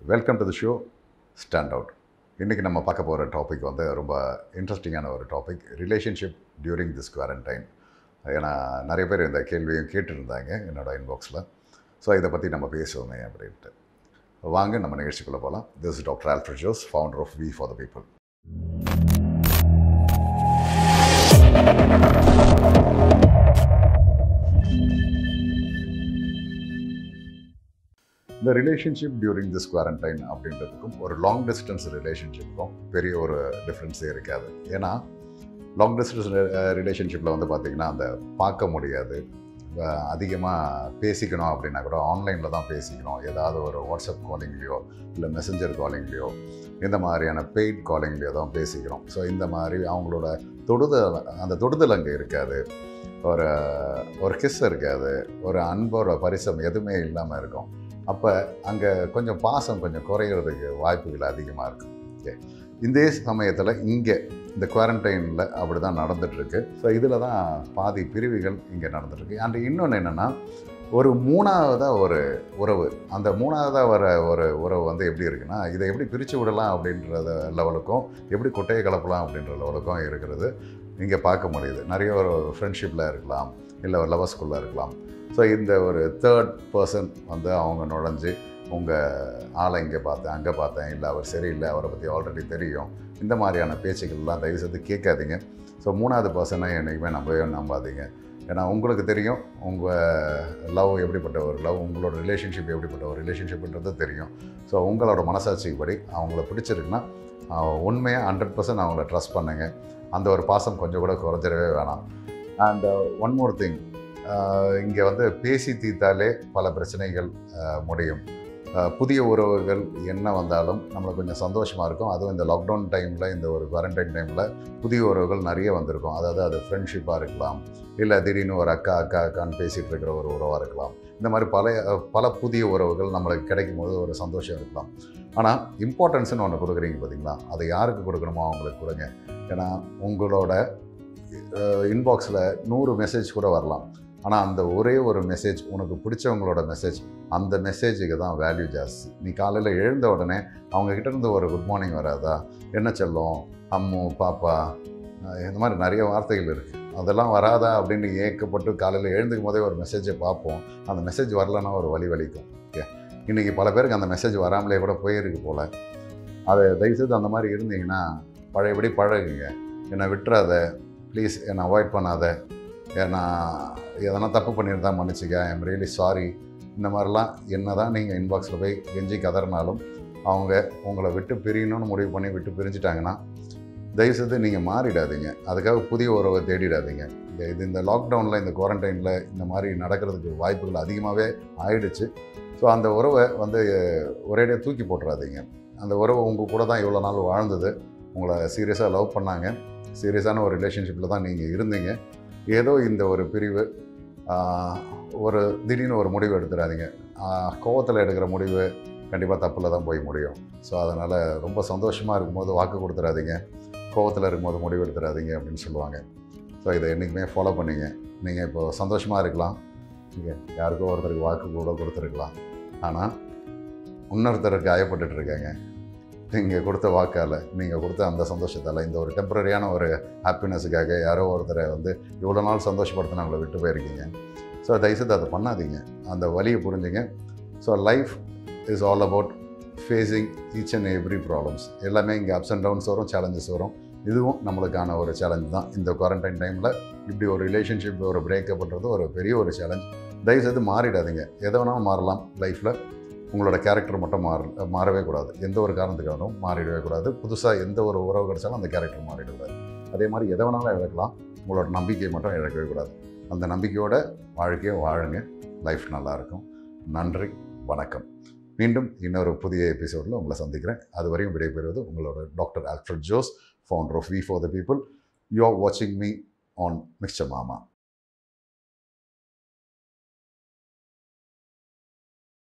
welcome to the show stand out இன்றைக்கி நம்ம பார்க்க போகிற டாபிக் வந்து ரொம்ப இன்ட்ரெஸ்டிங்கான ஒரு topic relationship during this quarantine ஏன்னா நிறைய பேர் இந்த கேள்வியும் கேட்டுருந்தாங்க என்னோடய இன்பாக்ஸில் ஸோ இதை பற்றி நம்ம பேசுவோமே அப்படின்ட்டு வாங்க நம்ம நிகழ்ச்சிக்குள்ளே போகலாம் this is doctor Alfred Jose founder of we for the people இந்த ரிலேஷன்ஷிப் டியூரிங் திஸ் குவாரண்டைன் அப்படின்றதுக்கும் ஒரு லாங் டிஸ்டன்ஸ் ரிலேஷன்ஷிப்புக்கும் பெரிய ஒரு டிஃப்ரென்ஸே இருக்காது ஏன்னா லாங் டிஸ்டன்ஸ் ரிலேஷன்ஷிப்பில் வந்து பார்த்திங்கன்னா அந்த பார்க்க முடியாது அதிகமாக பேசிக்கணும் அப்படின்னா கூட ஆன்லைனில் தான் பேசிக்கணும் ஏதாவது ஒரு வாட்ஸ்அப் காலிங்லேயோ இல்லை மெசஞ்சர் காலிங்லேயோ இந்த மாதிரியான பெய்ட் காலிங்லேயோ தான் பேசிக்கிறோம் ஸோ இந்த மாதிரி அவங்களோட தொடுதல் அந்த தொடுதல் அங்கே இருக்காது ஒரு ஒரு கிஸ் இருக்காது ஒரு அன்போட பரிசம் எதுவுமே இல்லாமல் இருக்கும் அப்போ அங்கே கொஞ்சம் பாசம் கொஞ்சம் குறையிறதுக்கு வாய்ப்புகள் அதிகமாக இருக்கும் ஓகே இந்த சமயத்தில் இங்கே இந்த குவாரண்டைனில் அப்படி தான் நடந்துகிட்ருக்கு ஸோ இதில் தான் பாதி பிரிவுகள் இங்கே நடந்துகிட்ருக்கு அண்ட் இன்னொன்று என்னென்னா ஒரு மூணாவதாக ஒரு உறவு அந்த மூணாவதாக வர ஒரு உறவு வந்து எப்படி இருக்குன்னா இதை எப்படி பிரித்து விடலாம் அப்படின்றத லெவலுக்கும் எப்படி கொட்டையை கலப்பலாம் அப்படின்ற லெவலுக்கும் இருக்கிறது இங்கே பார்க்க முடியுது நிறைய ஒரு ஃப்ரெண்ட்ஷிப்பில் இருக்கலாம் இல்லை ஒரு லவர்ஸ்குள்ளே இருக்கலாம் ஸோ இந்த ஒரு தேர்ட் பர்சன் வந்து அவங்க நுழைஞ்சு உங்கள் ஆளை இங்கே பார்த்தேன் அங்கே பார்த்தேன் இல்லை அவர் சரியில்லை அவரை பற்றி ஆல்ரெடி தெரியும் இந்த மாதிரியான பேச்சுக்கள்லாம் தயவு செய்து கேட்காதீங்க ஸோ மூணாவது பர்சனை என்றைக்குமே நம்பவே நம்பாதீங்க ஏன்னா உங்களுக்கு தெரியும் உங்கள் லவ் எப்படிப்பட்ட ஒரு லவ் உங்களோட ரிலேஷன்ஷிப் எப்படிப்பட்ட ஒரு ரிலேஷன்ஷிப்ன்றது தெரியும் ஸோ உங்களோட மனசாட்சிப்படி அவங்கள பிடிச்சிருக்குன்னா உண்மையாக ஹண்ட்ரட் பர்சன்ட் அவங்கள ட்ரஸ்ட் பண்ணுங்கள் அந்த ஒரு பாசம் கொஞ்சம் கூட குறைஞ்சிடவே வேணாம் அண்ட் ஒன் மோர் திங் இங்கே வந்து பேசி தீர்த்தாலே பல பிரச்சனைகள் முடியும் புதிய உறவுகள் என்ன வந்தாலும் நம்மளுக்கு கொஞ்சம் சந்தோஷமாக இருக்கும் அதுவும் இந்த லாக்டவுன் டைமில் இந்த ஒரு குவாரண்டைன் டைமில் புதிய உறவுகள் நிறைய வந்திருக்கும் அதாவது அது ஃப்ரெண்ட்ஷிப்பாக இருக்கலாம் இல்லை திடீர்னு ஒரு அக்கா அக்கா அக்கான்னு பேசிகிட்டு இருக்கிற ஒரு உறவாக இருக்கலாம் இந்த மாதிரி பல பல புதிய உறவுகள் நம்மளுக்கு கிடைக்கும் போது ஒரு சந்தோஷம் இருக்கலாம் ஆனால் இம்பார்ட்டன்ஸ்னு ஒன்று கொடுக்குறீங்க பார்த்தீங்களா அதை யாருக்கு கொடுக்கணுமோ அவங்களுக்கு கொடுங்க ஏன்னா உங்களோட இன்பாக்ஸில் நூறு மெசேஜ் கூட வரலாம் ஆனால் அந்த ஒரே ஒரு மெசேஜ் உனக்கு பிடிச்சவங்களோட மெசேஜ் அந்த மெசேஜுக்கு தான் வேல்யூ ஜாஸ்தி நீ காலையில் எழுந்த உடனே அவங்கக்கிட்ட இருந்து ஒரு குட் மார்னிங் வராதா என்ன செல்லும் அம்மு பாப்பா இந்த மாதிரி நிறைய வார்த்தைகள் இருக்குது அதெல்லாம் வராதா அப்படின்னு ஏக்கப்பட்டு காலையில் எழுந்துக்கும் போதே ஒரு மெசேஜை பார்ப்போம் அந்த மெசேஜ் வரலன்னா ஒரு வழி வலிக்கும் ஓகே இன்றைக்கி பல பேருக்கு அந்த மெசேஜ் வராமலே கூட போயிருக்கு போல் அதை தயவுசெய்து அந்த மாதிரி இருந்தீங்கன்னா பழையபடி பழகுங்க என்னை விட்டுறாத ப்ளீஸ் என்னை அவாய்ட் பண்ணாத ஏன்னா எதனா தப்பு பண்ணியிருந்தா மன்னிச்சிக்க ஐம் ரியலி சாரி இந்த மாதிரிலாம் என்ன தான் நீங்கள் இன்பாக்ஸில் போய் கெஞ்சி கதறினாலும் அவங்க உங்களை விட்டு பிரியணும்னு முடிவு பண்ணி விட்டு பிரிஞ்சிட்டாங்கன்னா தயவுசெய்து நீங்கள் மாறிடாதீங்க அதுக்காக புதிய உறவை தேடிடாதீங்க இந்த இது இந்த லாக்டவுனில் இந்த குவாரண்டைனில் இந்த மாதிரி நடக்கிறதுக்கு வாய்ப்புகள் அதிகமாகவே ஆயிடுச்சு ஸோ அந்த உறவை வந்து ஒரேடியாக தூக்கி போட்டுறாதீங்க அந்த உறவு உங்கள் கூட தான் இவ்வளோ நாள் வாழ்ந்தது உங்களை சீரியஸாக லவ் பண்ணாங்க சீரியஸான ஒரு ரிலேஷன்ஷிப்பில் தான் நீங்கள் இருந்தீங்க ஏதோ இந்த ஒரு பிரிவு ஒரு திடீர்னு ஒரு முடிவு எடுத்துடாதீங்க கோவத்தில் எடுக்கிற முடிவு கண்டிப்பாக தப்பில் தான் போய் முடியும் ஸோ அதனால் ரொம்ப சந்தோஷமாக இருக்கும்போது வாக்கு கொடுத்துடாதீங்க கோவத்தில் இருக்கும்போது முடிவு எடுத்துடாதீங்க அப்படின்னு சொல்லுவாங்க ஸோ இதை என்றைக்குமே ஃபாலோ பண்ணிங்க நீங்கள் இப்போ சந்தோஷமாக இருக்கலாம் நீங்கள் யாருக்கோ ஒருத்தருக்கு வாக்கு கூட கொடுத்துருக்கலாம் ஆனால் இன்னொருத்தருக்கு காயப்பட்டுட்டு இருக்காங்க நீங்கள் கொடுத்த வாக்கால் நீங்கள் கொடுத்த அந்த சந்தோஷத்தால் இந்த ஒரு டெம்பரரியான ஒரு ஹாப்பினஸுக்காக யாரோ ஒருத்தரை வந்து இவ்வளோ நாள் சந்தோஷப்படுத்தினவங்களை விட்டு போயிருக்கீங்க ஸோ தயவுசெய்து அதை பண்ணாதீங்க அந்த வழியை புரிஞ்சுங்க so life is all about facing each and every problems எல்லாமே இங்கே அப்ஸ் அண்ட் டவுன்ஸ் வரும் சேலஞ்சஸ் வரும் இதுவும் நம்மளுக்கான ஒரு சேலஞ்ச் தான் இந்த குவாரண்டைன் டைமில் இப்படி ஒரு ரிலேஷன்ஷிப் ஒரு பிரேக்கப் பண்ணுறது ஒரு பெரிய ஒரு சேலஞ்ச் தயவுசெய்து மாறிடாதீங்க எதை வேணாலும் மாறலாம் லைஃப்பில் உங்களோட கேரக்டர் மட்டும் மாற மாறவே கூடாது எந்த ஒரு காரணத்துக்காகவும் மாறிடவே கூடாது புதுசாக எந்த ஒரு உறவு கிடைச்சாலும் அந்த கேரக்டர் மாறிடக்கூடாது அதே மாதிரி எதை வேணாலும் இழக்கலாம் உங்களோட நம்பிக்கையை மட்டும் இழக்கவே கூடாது அந்த நம்பிக்கையோட வாழ்க்கையை வாழுங்க லைஃப் நல்லாயிருக்கும் நன்றி வணக்கம் மீண்டும் இன்னொரு புதிய எபிசோடில் உங்களை சந்திக்கிறேன் அது வரையும் விடைபெறுவது உங்களோட doctor Alfred Jose founder of we for the people you are வாட்சிங் மீ ஆன் மிக்சர் மாமா